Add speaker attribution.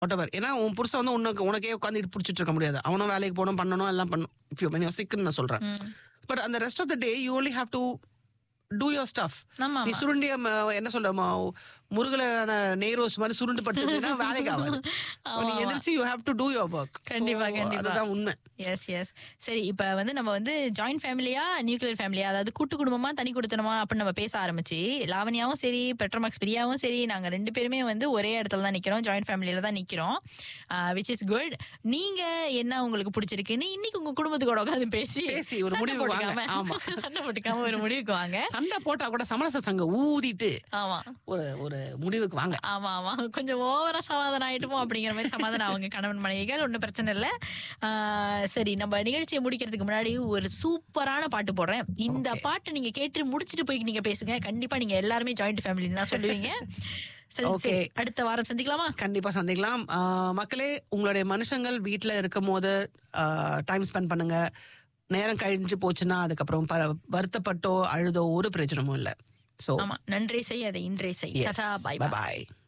Speaker 1: whatever ஏன்னா உன் புருஷன் வந்து உனக்கு உனக்கே உட்காந்து பிடிச்சிட்டு இருக்க முடியாது அவனும் வேலைக்கு போகணும் பண்ணணும் எல்லாம் பண்ணணும் if you when you're sick ன்னு நான் சொல்றேன் பட் அந்த rest of the day you only have to do your stuff
Speaker 2: ஆமா
Speaker 1: நீ சுருண்டிய ம, என்ன சொல்ல ம- முருகலான நெய் ரோஸ்ட் மாதிரி சுருண்டு படுத்துனா வேலைக்கு ஆகாது So, நீ எதிர்த்து you have to do your work
Speaker 2: கண்டிப்பா, கண்டிப்பா.
Speaker 1: அதுதான் உண்மை
Speaker 2: எஸ் எஸ் சரி இப்ப வந்து நம்ம வந்து ஜாயிண்ட் ஃபேமிலியா நியூக்ளியர் ஃபேமிலியா அதாவது கூட்டு குடும்பமா தனி குடுத்தனமா அப்படின்னு நம்ம பேச ஆரம்பிச்சு லாவணியாவும் சரி பெட்ரோமாக்ஸ் பிரியாவும் சரி நாங்க ரெண்டு பேருமே வந்து ஒரே இடத்துல தான் நிக்கிறோம் ஜாயிண்ட் ஃபேமிலியில தான் நிக்கிறோம் விச் இஸ் குட் நீங்க என்ன உங்களுக்கு பிடிச்சிருக்குன்னு இன்னைக்கு உங்க குடும்பத்துக்கூட உட்காந்து பேசி
Speaker 1: பேசி ஒரு
Speaker 2: சண்டை
Speaker 1: முடிவுக்கு வாங்க.
Speaker 2: போட்டுக்காம
Speaker 1: ஆமா.
Speaker 2: சண்டை போட்டுக்காம ஒரு முடிவுக்கு வாங்க
Speaker 1: சண்டை போட்டா கூட சமரச சங்கம் ஊதிட்டு
Speaker 2: ஆமா
Speaker 1: ஒரு ஒரு முடிவுக்கு வாங்க
Speaker 2: ஆமா ஆமா கொஞ்சம் ஓவரா சமாதானம் ஆயிட்டுமோ அப்படிங்கிற மாதிரி சமாதானம் அவங்க கணவன் மனைவிகள் ஒன்றும் பிரச்சனை இல்ல ஆஹ் சரி நம்ம நிகழ்ச்சியை முடிக்கிறதுக்கு முன்னாடி ஒரு சூப்பரான பாட்டு போடுறேன் இந்த பாட்டு நீங்க கேட்டு முடிச்சிட்டு போய் நீங்க பேசுங்க கண்டிப்பா நீங்க எல்லாருமே ஜாயிண்ட் ஃபேமிலி தான் சொல்லுவீங்க சரி
Speaker 1: Okay.
Speaker 2: சரி அடுத்த வாரம் சந்திக்கலாமா
Speaker 1: கண்டிப்பா சந்திக்கலாம் ஆஹ் மக்களே உங்களுடைய மனுஷங்கள் வீட்ல இருக்கும் போது டைம் ஸ்பெண்ட் பண்ணுங்க நேரம் கழிஞ்சு போச்சுன்னா அதுக்கப்புறம் ப- வருத்தப்பட்டோ அழுதோ ஒரு பிரச்சனமும் இல்லை ஸோ
Speaker 2: ஆமா நன்றி செய் அதை இன்றே செய் கதா பாய்
Speaker 1: பாய்